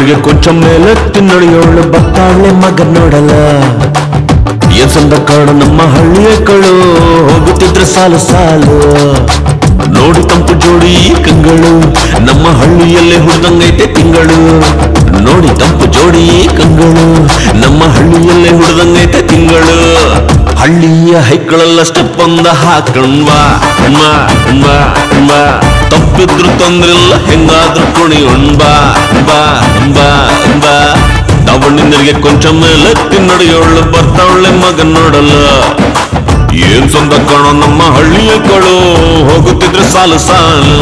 ನಿನಗೆ ಕೊಂಚ ಮೇಲೆತ್ತಿ ನಡೆಯೋಳು ಬರ್ತಾಳೆ ಮಗ ನೋಡಲ್ಲ ಏನ್ ಸಂದ ಕಾಣ ನಮ್ಮ ಹಳ್ಳಿಯ ಕಳು ಹೋಗುತ್ತಿದ್ರೆ ಸಾಲು ಸಾಲು ನೋಡಿ ತಂಪು ಜೋಡಿ ಕಂಗಳು ನಮ್ಮ ಹಳ್ಳಿಯಲ್ಲೇ ಹುಡ್ದಂಗೈತೆ ತಿಂಗಳು ನೋಡಿ ತಂಪು ಜೋಡಿ ಕಂಗಳು ನಮ್ಮ ಹಳ್ಳಿಯಲ್ಲೇ ಹುಡ್ದಂಗೈತೆ ತಿಂಗಳು ಹಳ್ಳಿಯ ಹೈಕಳೆಲ್ಲ ಸ್ಟೆಪ್ ಒಂದ ಹಾಕಣ್ವಾ ಬಾ ಬಾ ಬಾ ತಪ್ಪಿದ್ರು ತೊಂದ್ರಿಲ್ಲ ಹೆಂಗಾದ್ರೂ ಕುಣಿ ಬಾ ಬಾ ಬಾ ಬಾ ದಾವಣ್ಣಿನರಿಗೆ ಕೊಂಚ ಮೇಲೆ ತಿನ್ನಡಿಯೋಳು ಬರ್ತಾವಳೆ ಮಗ ನೋಡಲ್ಲ ಏನ್ ಸಂದ ಕಾಣೋ ನಮ್ಮ ಹಳ್ಳಿಯ ಕಳು ಹೋಗುತ್ತಿದ್ರೆ ಸಾಲು ಸಾಲು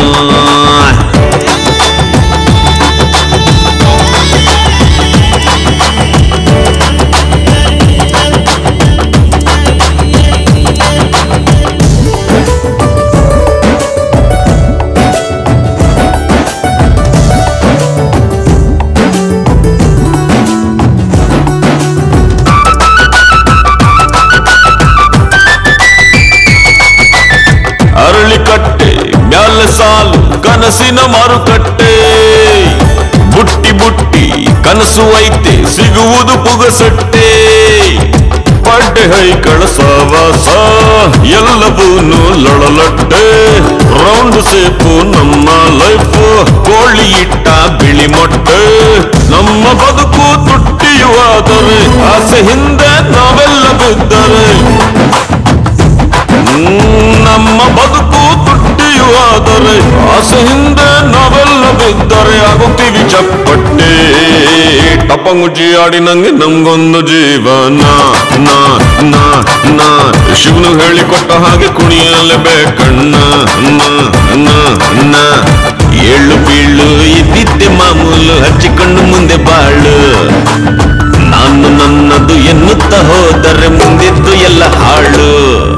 ಅರಳಿ ಕಟ್ಟೆ ಮ್ಯಾಲೆ ಸಾಲು ಕನಸಿನ ಮಾರುಕಟ್ಟೆ ಬುಟ್ಟಿ ಬುಟ್ಟಿ ಕನಸು ಐತೆ ಸಿಗುವುದು ಪುಗಸಟ್ಟೆ ಪಡ್ಡೆ ಹೈ ಕಳಸವಾಸ ಎಲ್ಲವೂನು ಲೊಳಲಟ್ಟೆ ರೌಂಡ್ ಸೇಪು ನಮ್ಮ ಲೈಫ್ ಕೋಳಿ ಇಟ್ಟ ಬಿಳಿ ಮೊಟ್ಟೆ ನಮ್ಮ ಬದುಕು ತುಟ್ಟಿಯುವಾದರೆ ಆಸೆ ಹಿಂದೆ ನಾವೆಲ್ಲ ಬಿದ್ದರೆ ಹ್ಮ್, ನಮ್ಮ ಬದುಕು ತುಟ್ಟಿಯೂ ಆದರೆ ಆಸೆ ಹಿಂದೆ ನಾವೆಲ್ಲ ಬಿದ್ದರೆ ಆಗುತ್ತೀವಿ ಚಪ್ಪಟ್ಟೆ ಟಪಂಗುಜಿ ಆಡಿ ನಂಗೆ ನಮ್ಗೊಂದು ಜೀವನ ನಾ ನಾ ನಾ ಶಿವನು ಹೇಳಿಕೊಟ್ಟ ಹಾಗೆ ಕುಣಿಯಲೇಬೇಕಣ್ಣ ನಾ ನಾ ನಾ ಏಳು ಬೀಳು ಇದ್ದಿದ್ದೆ ಮಾಮೂಲು ಹಚ್ಚಿಕೊಂಡು ಮುಂದೆ ಬಾಳು ನಾನು ನನ್ನದು ಎನ್ನುತ್ತಾ ಹೋದರೆ ಮುಂದಿದ್ದು ಎಲ್ಲ ಹಾಳು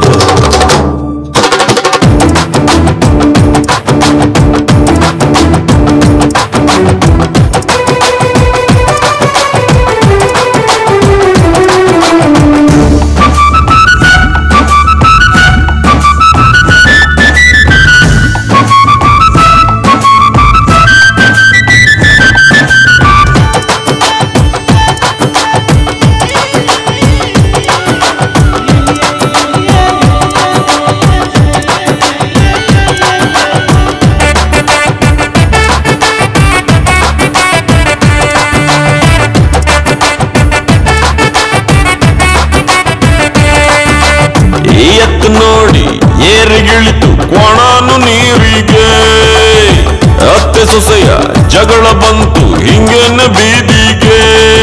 ಈ ಎತ್ತು ನೋಡಿ ಏರಿಗಿಳಿತು ಕೊಣಾನು ನೀರಿಗೆ ಅತ್ತೆ ಸೊಸೆಯ ಜಗಳ ಬಂತು ಹಿಂಗೇನ ಬೀದಿಗೆ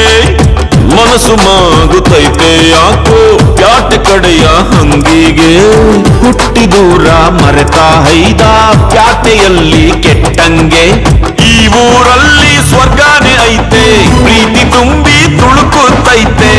ಮನಸ್ಸು ಮಾಗುತ್ತೈತೆ ಯಾಕೋ ಪ್ಯಾಟೆ ಕಡೆಯ ಹಂಗಿಗೆ ಹುಟ್ಟಿ ದೂರ ಮರೆತ ಹೈದ ಪ್ಯಾಟೆಯಲ್ಲಿ ಕೆಟ್ಟಂಗೆ ಈ ಊರಲ್ಲಿ ಸ್ವರ್ಗಾನೇ ಐತೆ ಪ್ರೀತಿ ತುಂಬಿ ತುಳುಕುತ್ತೈತೆ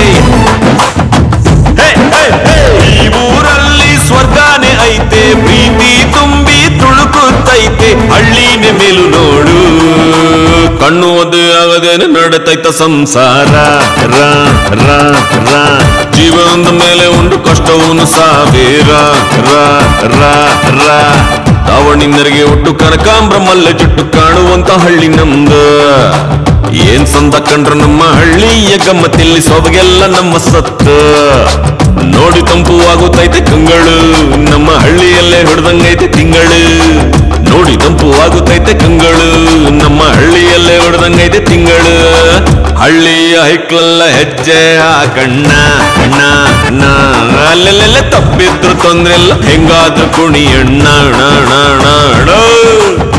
ಹೇ, ಹೇ, ಹೇ. ಈ ಊರಲ್ಲಿ ಸ್ವರ್ಗಾನೇ ಐತೆ ಪ್ರೀತಿ ತುಂಬಿ ತುಳುಕುತ್ತೈತೆ ಹಳ್ಳಿನ ಮೇಲು ನೋಡು ಕಣ್ಣು ಒದ್ದು ಆಗದೇನೆ ನಡತೈತ ಸಂಸಾರ ರಾ ರಾ ರಾ ಜೀವನದ ಮೇಲೆ ಉಂಡು ಕಷ್ಟವನ್ನು ಸಾವಿರ ರಾ ರಾ ರಾ ದಾವಣಿಂದರಿಗೆ ಒಟ್ಟು ಕನಕಾಂಬ್ರ ಮಲ್ಲೆ ಜುಟ್ಟು ಕಾಣುವಂತ ಹಳ್ಳಿ ನಮ್ದು ಏನ್ ಸಂದ ಕಂಡ್ರ ನಮ್ಮ ಹಳ್ಳಿಯ ಗಮ್ಮತ್ತಿಲ್ಲಿ ಸೊಬಗೆಲ್ಲ ನಮ್ಮ ಸತ್ತು ನೋಡಿ ತಂಪು ಆಗುತ್ತೈತೆ ಕಂಗಳು ನಮ್ಮ ಹಳ್ಳಿಯಲ್ಲೇ ಹೊಡೆದಂಗೈತೆ ತಿಂಗಳು ನೋಡಿ ತಂಪು ಆಗುತ್ತೈತೆ ಕಂಗಳು ನಮ್ಮ ಹಳ್ಳಿಯಲ್ಲೇ ಹೊಡೆದಂಗೈತೆ ತಿಂಗಳು ಹಳ್ಳಿಯ ಹೈಕ್ಲೆಲ್ಲ ಹೆಜ್ಜೆ ಹಾಕಣ್ಣ ಅಣ್ಣ ಅಣ್ಣ ಅಲ್ಲೆಲ್ಲೆಲ್ಲ ತಪ್ಪಿದ್ರು ತೊಂದ್ರೆ ಇಲ್ಲ ಹೆಂಗಾದ್ರೂ ಕುಣಿಯಣ್ಣ ಅಣ್ಣ ಅಣ್ಣ ಅಣ್ಣ ಅಣ್ಣ